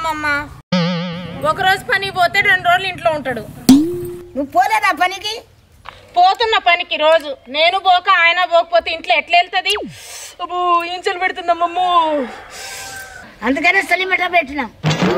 అమ్మమ్మ ఒక రోజు పని పోతే రెండు రోజులు ఇంట్లో ఉంటాడు నువ్వు పోలేదా పనికి పోతున్న పనికి రోజు నేను పోక ఆయన పోకపోతే ఇంట్లో ఎట్లా వెళ్తుంది అబ్బో ఇంచలు పెడుతుందమ్మమ్మో అందుకనే సలిమిట పెట్టినాం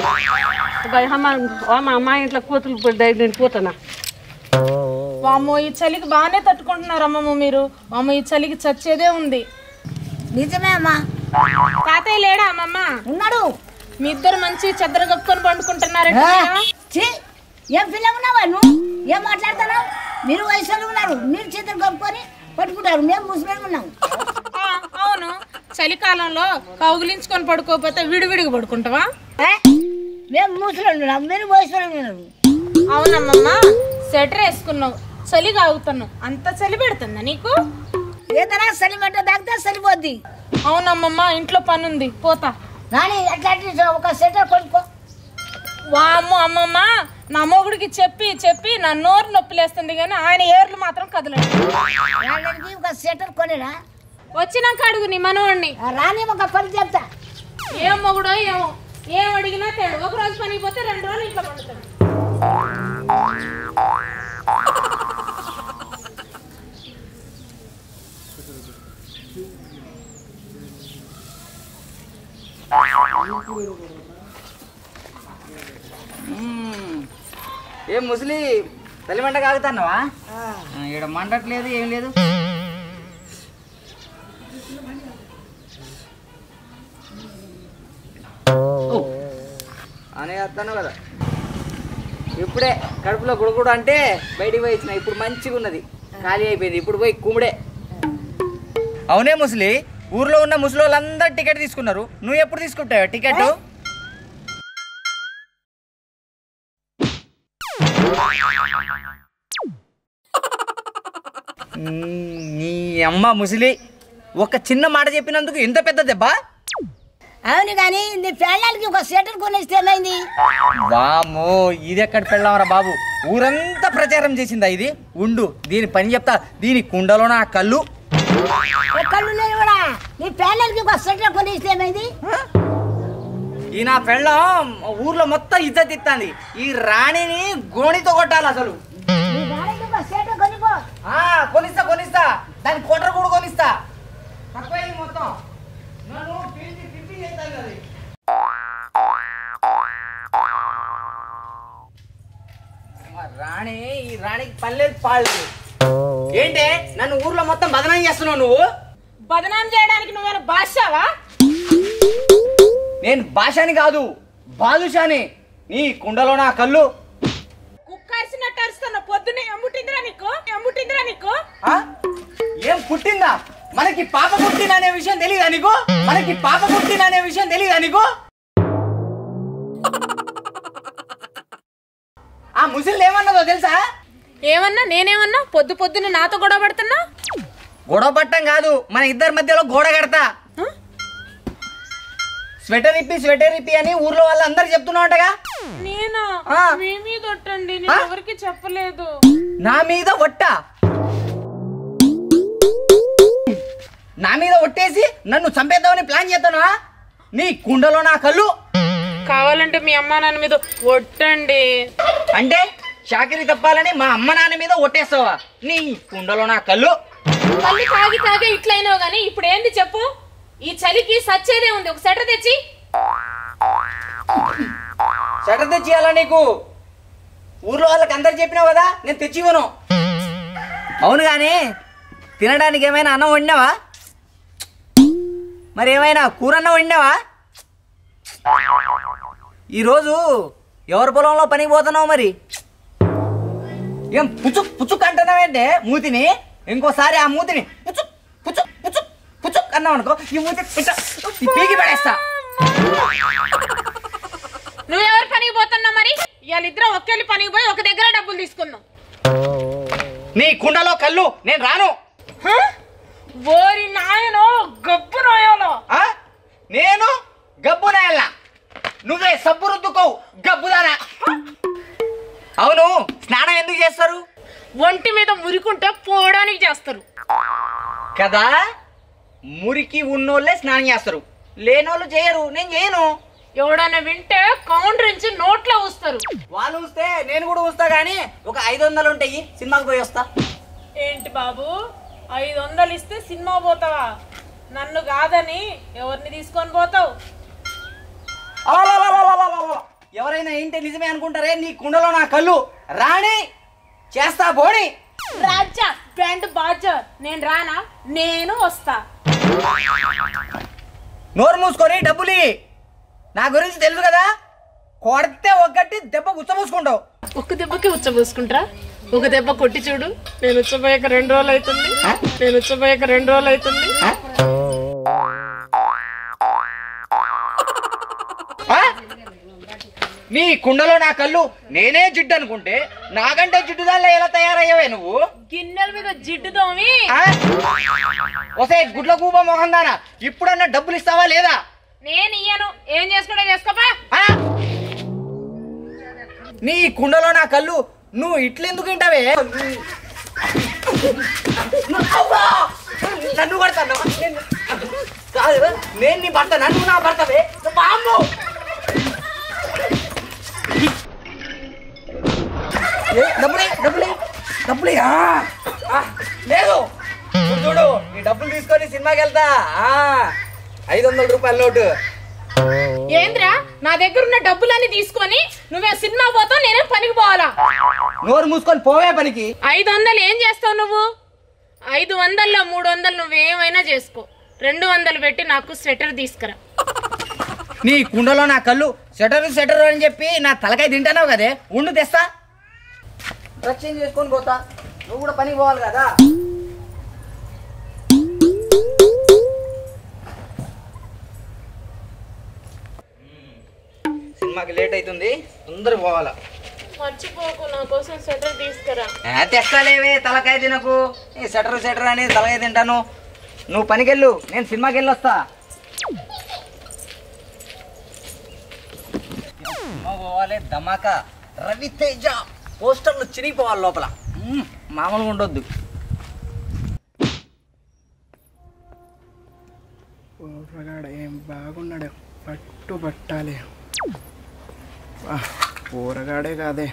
మా అమ్మ ఇంట్లో కూతురు నేను పోతానా వామ్మో ఈ చలికి బాగానే తట్టుకుంటున్నారు అమ్మమ్మ మీరు వామ్మో ఈ చలికి చచ్చేదే ఉంది నిజమే అమ్మా తాతయ్య లేడా అమ్మమ్మ ఉన్నాడు మీ ఇద్దరు మంచి చెద్దరు కప్పుకొని పండుకుంటున్నారంట ఆ, కదా? ఛీ, ఏం పిల్ల ఉన్నావా నువ్వు ఏం మాట్లాడుతున్నావు మీరు వయసులో ఉన్నారు మీరు చేతులు కప్పుకొని పట్టుకుంటారు మేము ముసలి ఉన్నాం ఆ, అవును చలికాలంలో కౌగిలించుకొని పడుకోకపోతే విడివిడిగా పడుకుంటావా ఏ? మేము ముసలి ఉన్నాం మీరు వయసులో ఉన్నారు అవునమ్మమ్మ స్వెటర్ వేసుకున్నావు చలి కాగుతున్నావు అంత చలి పెడుతుందా నీకు ఏదైనా సలిమంట తాగితే సరిపోద్ది అవునమ్మమ్మ ఇంట్లో పని ఉంది పోతా కానీ ఎట్లా అట్లా ఒక సెటర్ కొనుక్కో వామ్మో అమ్మమ్మ నా మొగుడికి చెప్పి చెప్పి నా నోరు నొప్పిలేస్తుంది కానీ ఆయన ఏర్లు మాత్రం కదలండి వాళ్ళకి ఒక సెటర్ కొనిరా వచ్చినాక అడుగు నీ మనవాడిని ఆ రాని ఒక పని చెప్తా ఏం మొగుడో ఏమో ఏం అడిగినా తేడు ఒక రోజు పనికి పోతే రెండు రోజులు ఇంట్లో పడుతుంది ఏం ముసలి తల్లి మంట కాగుతున్నావా ఇక్కడ మండట్లేదు ఏం లేదు ఓ, అనే వస్తాను కదా ఇప్పుడే కడుపులో గుడుగుడు అంటే బయటికి పోయి ఇచ్చిన ఇప్పుడు మంచిగా ఉన్నది ఖాళీ అయిపోయింది ఇప్పుడు పోయి కుమ్ముడే అవునే ముసలి ఊర్లో ఉన్న ముసలి వాళ్ళందరూ టికెట్ తీసుకున్నారు నువ్వు ఎప్పుడు తీసుకుంటావు టికెట్ నీ అమ్మ ముసలి ఒక చిన్న మాట చెప్పినందుకు ఎంత పెద్ద దెబ్బ అవును కానీ నీ పెళ్ళాలకి ఒక సెటర్ కొనిస్తే ఏమైంది వామో ఇది ఎక్కడ పెళ్ళామరా బాబు ఊరంతా ప్రచారం చేసిందా ఇది ఉండు దీని పని చెప్తా దీని కుండలో నా కళ్ళు ఏ కళ్ళు లేని కూడా నీ పెళ్ళాలకి ఒక సెటర్ కొనిస్తే ఏమైంది ఈ నా పెళ్ళం ఊర్లో మొత్తం ఇజ్జత్ ఇస్తాంది ఈ రాణిని గోణితో కొట్టాలి అసలు నీ రాణికి ఒక సెటర్ కొనిపో ఆ, కొనిస్తా కొనిస్తా దాని కోటర్ కూడా కొనిస్తా తక్కువైంది మొత్తం నన్ను పిలిచి తిప్పి చేస్తాను కదా ఇది. మా రాణి ఈ రాణికి పల్లెది పాడలేదు ఏంటే నన్ను ఊర్లో మొత్తం బదనాం చేస్తున్నావు నువ్వు బదనాం చేయడానికి నువ్వేనా బాషావా నేను భాషని కాదు బాదుషాని నీ కుండలో నా కళ్ళు కుక్కరిసినట్టు అరుస్తున్నా పొద్దున్నే ఎమ్ముటిందిరా నీకు ఎమ్ముటిందిరా నీకు ఆ? ఏం పుట్టిందా మనకి పాప పుట్టిందా అనే విషయం తెలియదా నీకు మనకి పాప పుట్టిందా అనే విషయం తెలియదా నీకు ఆ ముసలి ఏమన్నదో తెలుసా ఏమన్నా నేనేమన్నా పొద్దు పొద్దున్న నాతో గొడవ పడుతున్నా గొడవ పట్టం కాదు మన ఇద్దరి మధ్యలో గోడ కడతా ఆ? స్వెటర్ ఇప్పి స్వెటర్ ఇప్పి అని ఊర్లో వాళ్ళందరూ చెప్తున్నావుంటగా నేనా ఆ. మీ మీద ఒట్టండి నేను ఆ? ఎవరికి చెప్పలేదు నా మీద ఒట్ట నా మీద ఒట్టేసి నన్ను చంపేద్దామని ప్లాన్ చేస్తానా నీ కుండలో నా కళ్ళు కావాలంటే మీ అమ్మ నాన్న మీద ఒట్టండి అంటే షాకిరి తప్పాలని మా అమ్మ నాన్న మీద ఒట్టేస్తావా నీ కుండలో నా కళ్ళు మళ్ళీ తాగి తాగే ఇట్లయినావు గానీ ఇప్పుడు ఏంది చెప్పు ఈ చలికి సచ్చేదే ఉంది ఒక సెటర్ తెచ్చి షటర్ తెచ్చియాలా నీకు ఊర్లో వాళ్ళకి అందరు చెప్పినావు కదా నేను తెచ్చి ఇవ్వను అవును కానీ తినడానికి ఏమైనా అన్నం వండినావా మరి ఏమైనా కూర అన్నం వండినావా ఈరోజు ఎవరి పొలంలో పనికి పోతున్నావు మరి ఏం పుచుక్ పుచుక్ అంటున్నావేంటే మూతిని ఇంకోసారి ఆ మూతిని పుచుక్ పుచుక్ పుచుక్ పుచుక్ అన్నావు అనుకో ఈ మూతి ఇట్ట ఈ పీకి పడేస్తా నువ్వెవరు పనికి పోతున్నావు మరి ఇద్దరం ఒకేళ్ళు పనికి పోయి ఒక దగ్గర డబ్బులు తీసుకుందాం నీ కుండలో కళ్ళు నేను రాను హ? ఓరి నాయనో గబ్బు నాయాలో ఆ? నేను గబ్బునాయల్లా నువ్వే సబ్బు రుద్దుకోవు గబ్బుదానా అవును స్నానం ఎందుకు చేస్తారు ఒంటి మీద మురికుంటే పోవడానికి చేస్తారు కదా మురికి ఉన్నోళ్ళే స్నానం చేస్తారు లేనోళ్ళు చేయరు నేను చేయను ఎవడైనా వింటే కౌంటర్ నుంచి నోట్లో ఊస్తారు వాళ్ళు చూస్తే నేను కూడా చూస్తా కానీ ఒక ఐదు వందలు ఉంటాయి సినిమాకి పోయి వస్తా ఏంటి బాబు ఐదు వందలు ఇస్తే సినిమా పోతావా నన్ను కాదని ఎవరిని తీసుకొని పోతావు అలలలలలలలల. ఎవరైనా ఏంటి నిజమే అనుకుంటారే నీ కుండలో నా కళ్ళు రాణి చేస్తా బోణి రాజా బ్యాండ్ బాజా నేను రానా నేను వస్తా నోరు మూసుకొని డబ్బులు ఇయ్యి. నా గురించి తెలుసు కదా కొడితే ఒక్కటి దెబ్బ గుచ్చమూసుకుంటావు ఒక్క దెబ్బకి ఉచ్చబోసుకుంటారా ఒక దెబ్బ కొట్టి చూడు నేను ఉచ్చబోయాక రెండు రోజులు అవుతుంది నేను ఉచ్చబోయాక రెండు రోజులు అవుతుంది ఆ? నీ కుండలో నా కళ్ళు నేనే జిడ్డు అనుకుంటే నాకంటే జిడ్డుదాల్లో ఎలా తయారయ్యావే నువ్వు గిన్నెల మీద జిడ్డు తోమి ఆ? ఒసే గుడ్ల కూప మొహం దానా ఇప్పుడన్నా డబ్బులు ఇస్తావా లేదా నేను ఇయ్యను ఏం చేసుకుంటా చేసుకోపా ఆ? నీ కుండలో నా కళ్ళు నువ్వు ఇట్లెందుకు తింటావే అవ్వా! నన్ను పడతాను కాదు నేను నీ భర్త నన్ను నా భర్తవే బామ్ము ఏ, డబ్బులే డబ్బులే డబ్బులే ఆ, ఆ, లేదు ఇప్పుడు చూడు ఈ డబ్బులు తీసుకొని సినిమాకి వెళ్తా ఆ, ఐదు వందల రూపాయల నోటు ఏంద్రా నా దగ్గర ఉన్న డబ్బులన్నీ తీసుకొని నువ్వే సినిమా పోతావు నేనేం పనికి పోవాలా నోరు మూసుకొని పోవే పనికి ఐదు వందలు ఏం చేస్తావు నువ్వు ఐదు వందల్లో మూడు వందలు నువ్వేమైనా చేసుకో రెండు వందలు పెట్టి నాకు స్వెటర్ తీసుకురా నీ కుండలో నా కళ్ళు సెటర్ సెటర్ అని చెప్పి నా తలకాయ తింటానావు కదే ఉండు తెస్తా రక్షణ చేసుకొని పోతా నువ్వు కూడా పనికి పోవాలి కదా సినిమాకి లేట్ అవుతుంది తొందరగా పోవాలా మర్చిపోకు నా కోసం స్వెటర్ తీసుకురా ఏ, తెస్తాలేవే తలకాయ తినకు ఈ సెటర్ సెటర్ అని తలకాయ తింటాను నువ్వు పనికెళ్ళు నేను సినిమాకి వెళ్ళి వస్తా సినిమా పోవాలి ధమాకా రవితేజ పోస్టర్లు చిరిగిపోవాలి లోపల మ్మ్, మామూలుగా ఉండొద్దు ఊరగాడ ఏం బాగున్నాడు పట్టు పట్టాలి వా, ఊరగాడే కాదే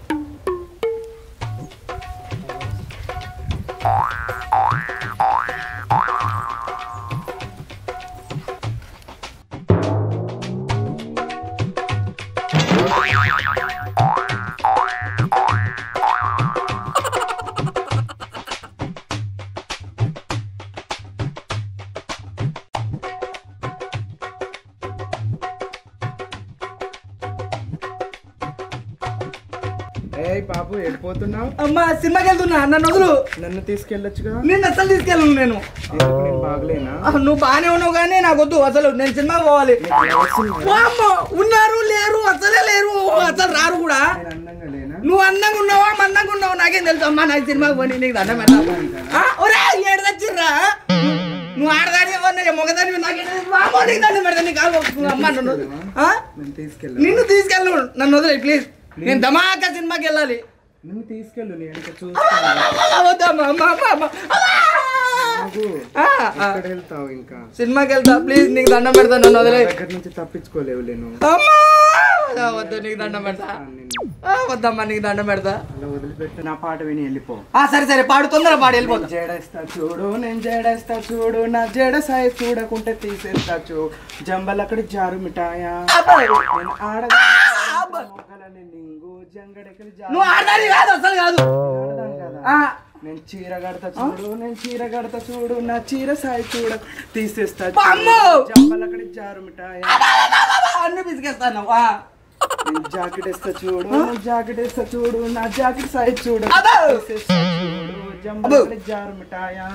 ఏయ్ బాబు వెళ్ళిపోతున్నావు అమ్మా సినిమాకి వెళ్తున్నా నన్ను వదులు నన్ను తీసుకెళ్ళొచ్చుగా నేను అసలు తీసుకెళ్ళను నేను ఎందుకు నేను బాగలేనా ఆ, నువ్వు బాగానే ఉన్నావు కానీ నాకు వద్దు అసలు నేను సినిమాకి పోవాలి వామ్మో, ఉన్నారు లేరు అసలే లేరు అసలు రారు కూడా నేను అందంగా లేనా నువ్వు అందంగా ఉన్నావా మందంగా ఉన్నావా నాకేం తెలుసు అమ్మా నాకు సినిమాకి పోనీ నీకు దండం పెట్టా ఆ, ఒరే ఏడు తెచ్చిర్రా నువ్వు ఆడదాని మొగదాని నాకేం తెలుసు? వామ్మో, నీకు దండం పెడతా నీకు కాదు అమ్మా నన్ను ఆ? నన్ను తీసుకెళ్ళు నిన్ను తీసుకెళ్ళు నన్ను వదిలే ప్లీజ్ నేను ధమాకా సినిమాకి వెళ్ళాలి నువ్వు తీసుకెళ్ళు నేను ఇంకా చూస్తాను వద్దమ్మా, అమ్మా, అమ్మా, అమ్మా. బాబు ఆ, ఆ. ఎక్కడ వెళ్తావు ఇంకా సినిమాకి వెళ్తా ప్లీజ్ నీకు దండం పెడతా నన్ను వదిలే నా దగ్గర నుంచి తప్పించుకోలేవు నేను అమ్మా ఆ, వద్దు నీకు దండం పెడతా నిన్ను ఆ, వద్దమ్మా నీకు దండం పెడతా అలా వదిలిపెట్టి నా పాట విని వెళ్ళిపో ఆ సరే సరే పాడు తొందరగా పాడు వెళ్ళిపోతా జడేస్తా చూడు నేను జడేస్తా చూడు నా జడ సాయి చూడకుంటే తీసేస్తా చూ జంబలక్కడి జారు మిఠాయా నేను ఆడదాని నింగు జంగడెక్కడి జారు నువ్వు ఆడదాని కాదు అసలు కాదు ఆడదాని కదా ఆ, నేను చీర కడతా చూడు నేను చీర కడతా చూడు నా చీర సాయి చూడ తీసేస్తా అమ్మో! జంబలక్కడి జారు మిఠాయా అన్ని పిసికేస్తాను ఆ. నేను జాకెట్ వేస్తా చూడు నేను జాకెట్ వేస్తా చూడు నా జాకెట్ సైజ్ చూడు అబ్బో! తీసేస్తా చూడు జంబలక్కడి జారు మిఠాయా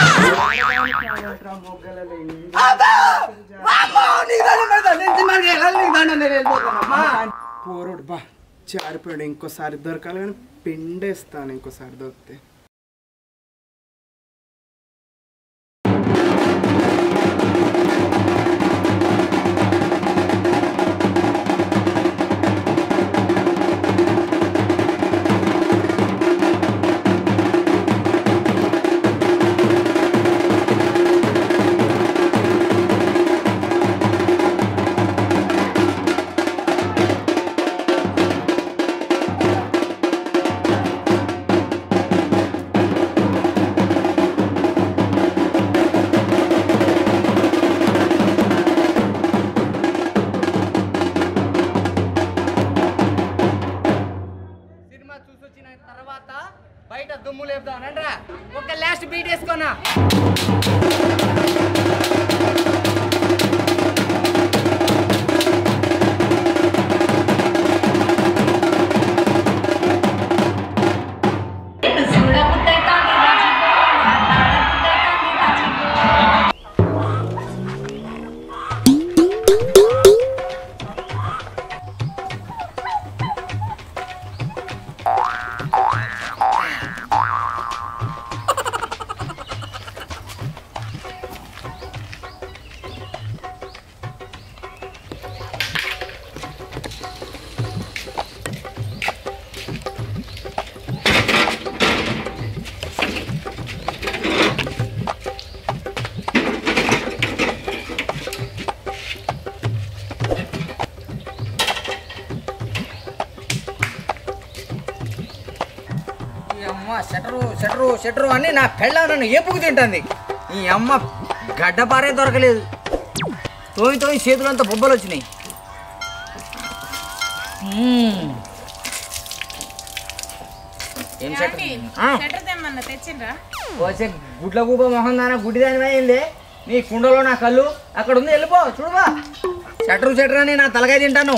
మొగ్గల అబ్బో! వామ్మో, నీకు దండం పెడతా నేను సినిమాకి వెళ్ళాలి నీకు దండం నేను వెళ్ళిపోతానమ్మా పోరుడు బా జారిపోయాడు ఇంకోసారి దొరకాలి కానీ పిండేస్తాను ఇంకోసారి దొరికితే బయట దుమ్ము లేపుదాం రండ్రా ఒక లాస్ట్ బీట్ వేసుకోనా ఈ అమ్మ షటరు షటరు షటరు అని నా పెళ్ళ నన్ను ఏపుకు తింటుంది ఈ అమ్మ గడ్డ పారే దొరకలేదు తోమి తోమి చేతులంతా బొబ్బలు వచ్చినాయి మ్మ్. ఏం షటర్ ఆ, షట్టర్ తెమ్మన్నా తెచ్చిండ్రా వచ్చే గుడ్ల గూప మొహం దాన గుడ్డి దాని అయింది నీ కుండలో నా కళ్ళు అక్కడ ఉంది వెళ్ళిపో చూడబా షటరు షటర్ అని నా తలకాయ తింటాను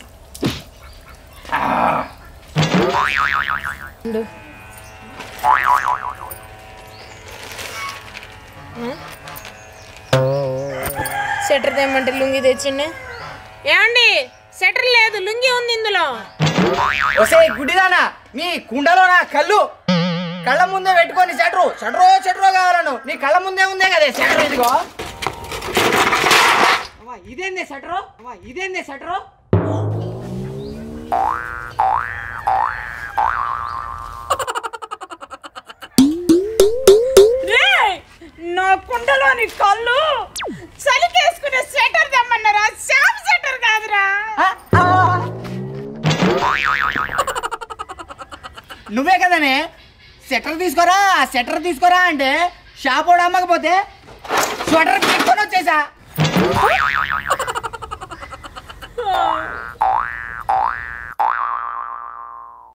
షట్టర్ తెమ్మంటే లుంగి తెచ్చిండే ఏమండి షట్టర్ లేదు లుంగి ఉంది ఇందులో వసే గుడ్డిదానా నీ కుండలో నా కళ్ళు కళ్ళ ముందే పెట్టుకొని షటరు షటరో షటరో కావాలను నీ కళ్ళ ముందే ఉందే కదే షటర్ ఇదిగో అమ్మా, ఇదేందే షటరు అమ్మా, ఇదేందే షటరు రేయ్, నా కుండలోని కళ్ళు చలికేసుకునే స్వెటర్ తెమ్మన్నారా షాప్ స్వెటర్ కాదురా నువ్వే కదనే షటర్ తీసుకోరా షటర్ తీసుకోరా అంటే షాప్ వాడు అమ్మకపోతే స్వెటర్ తీసుకొని వచ్చేసా